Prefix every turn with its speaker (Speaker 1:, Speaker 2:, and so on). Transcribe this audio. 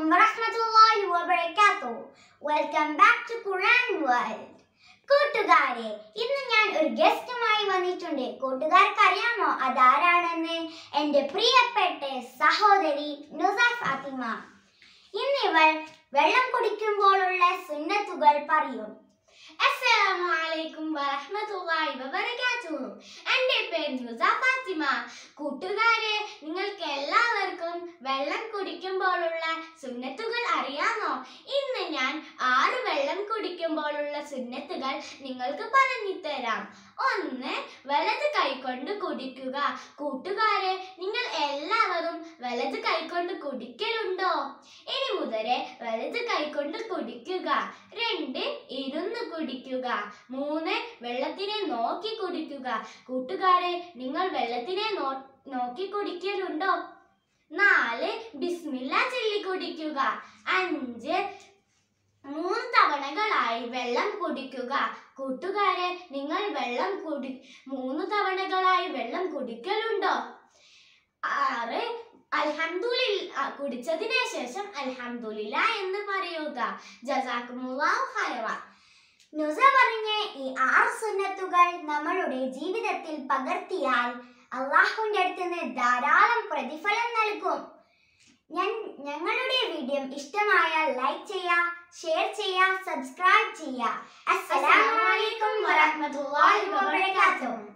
Speaker 1: വറഹ്മത്തുള്ളാഹി വബറകാതുഹു welcome back to Quran world കൂട്ടുകാരെ ഇന്ന് ഞാൻ ഒരു ഗസ്റ്റുമായി വന്നിട്ടുണ്ട് കൂട്ടുകാർക്ക് അറിയാമോ അതാരാണെന്ന് എൻ്റെ പ്രിയപ്പെട്ട സഹോദരി നുസ ഫാത്തിമ ഇന്നിവൾ വെള്ളം കുടിക്കുമ്പോഴുള്ള സുന്നത്തുകൾ പറയും
Speaker 2: അസ്സലാമു അലൈക്കും വറഹ്മത്തുള്ളാഹി വബറകാതുഹു എൻ്റെ പേര് നുസ ഫാത്തിമ കൂട്ടുകാരെ നിങ്ങൾക്ക് എല്ലാവർക്കും വെള്ളം കുടിക്കുമ്പോഴുള്ള സുന്നത്തുകൾ അറിയാമോ ഇന്ന് ഞാൻ ആറ് വെള്ളം കുടിക്കുമ്പോഴുള്ള സുന്നത്തുകൾ നിങ്ങൾക്ക് പറഞ്ഞു തരാം ഒന്ന് വലത് കൈകൊണ്ട് കുടിക്കുക കൂട്ടുകാരെ നിങ്ങൾ എല്ലാവരും വലത് കൈകൊണ്ട് കുടിക്കലുണ്ടോ ഇനി മുതലേ വലത് കൈകൊണ്ട് കുടിക്കുക രണ്ട് ഇരുന്ന് കുടിക്കുക മൂന്ന് വെള്ളത്തിനെ നോക്കി കുടിക്കുക കൂട്ടുകാരെ നിങ്ങൾ വെള്ളത്തിനെ നോ നോക്കി കുടിക്കലുണ്ടോ നാല് ബിസ്മില്ല ചൊല്ലി കുടിക്കുക അഞ്ച് മൂന്ന് തവണകളായി വെള്ളം കുടിക്കുക കൂട്ടുകാരെ നിങ്ങൾ വെള്ളം കുടി മൂന്ന് തവണകളായി വെള്ളം കുടിക്കലുണ്ടോ ആറ് അൽഹംദുലില്ല കുടിച്ചതിന് ശേഷം അൽഹംദുലില്ല എന്ന് പറയുക ജസാക്കുമുല്ലാഹു ഖൈറ
Speaker 1: നുസ പറഞ്ഞ ഈ ആറ് സുന്നത്തുകൾ നമ്മളുടെ ജീവിതത്തിൽ പകർത്തിയാൽ അള്ളാഹുവിന്റെ അടുത്ത് നിന്ന് ധാരാളം പ്രതിഫലം നൽകും ഞാൻ ഞങ്ങളുടെ വീഡിയോ ഇഷ്ടമായാൽ ലൈക്ക് ചെയ്യുക ഷെയർ ചെയ്യുക സബ്സ്ക്രൈബ് ചെയ്യുക അസ്സലാമു അലൈക്കും വറഹ്മത്തുള്ളാഹി വബറകാതുഹു